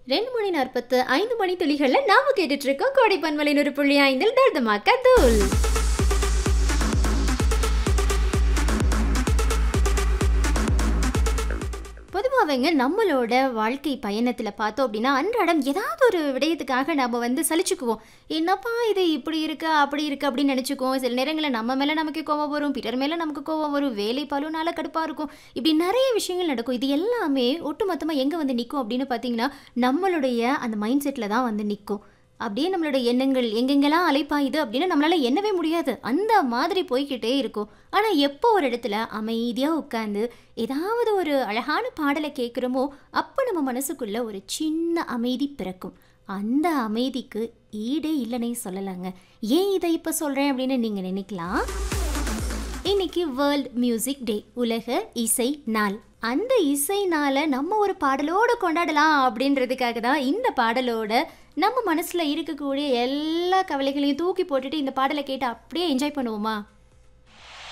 ரெண்டு மணி நாற்பத்து ஐந்து மணி துளிகள்ல நாம கேட்டுட்டு இருக்கோம் கோடை பன்மலை நூறு புள்ளி ஐந்தில் தர்தமாக்கா தூள் பொதுவாகவேங்க நம்மளோட வாழ்க்கை பயணத்தில் பார்த்தோம் அப்படின்னா அன்றாடம் ஏதாவது ஒரு விடயத்துக்காக நம்ம வந்து சலிச்சுக்குவோம் என்னப்பா இது இப்படி இருக்கு அப்படி இருக்கு அப்படின்னு நினச்சிக்குவோம் சில நேரங்களில் நம்ம மேலே நமக்கு கோவம் வரும் பிறர் மேலே நமக்கு கோவம் வரும் வேலை பலுனால கடுப்பாக இருக்கும் இப்படி நிறைய விஷயங்கள் நடக்கும் இது எல்லாமே ஒட்டுமொத்தமாக எங்கே வந்து நிற்கும் அப்படின்னு பார்த்தீங்கன்னா நம்மளுடைய அந்த மைண்ட் செட்டில் தான் வந்து நிற்கும் அப்படியே நம்மளோட எண்ணங்கள் எங்கெங்கெல்லாம் அலைப்பாயுது அப்படின்னு நம்மளால எண்ணவே முடியாது அந்த மாதிரி போய்கிட்டே இருக்கும் ஆனால் எப்போ ஒரு இடத்துல அமைதியாக உட்காந்து ஏதாவது ஒரு அழகான பாடலை கேட்குறோமோ அப்போ நம்ம மனசுக்குள்ள ஒரு சின்ன அமைதி பிறக்கும் அந்த அமைதிக்கு ஈடே இல்லைன்னே சொல்லலாங்க ஏன் இதை இப்போ சொல்கிறேன் அப்படின்னு நீங்கள் நினைக்கலாம் இன்னைக்கு வேர்ல்ட் மியூசிக் டே உலக இசை நாள் அந்த இசை நாளை நம்ம ஒரு பாடலோட கொண்டாடலாம் அப்படின்றதுக்காக தான் இந்த பாடலோட நம்ம மனசில் இருக்கக்கூடிய எல்லா கவலைகளையும் தூக்கி போட்டுட்டு இந்த பாடலை கேட்டு அப்படியே என்ஜாய் பண்ணுவோமா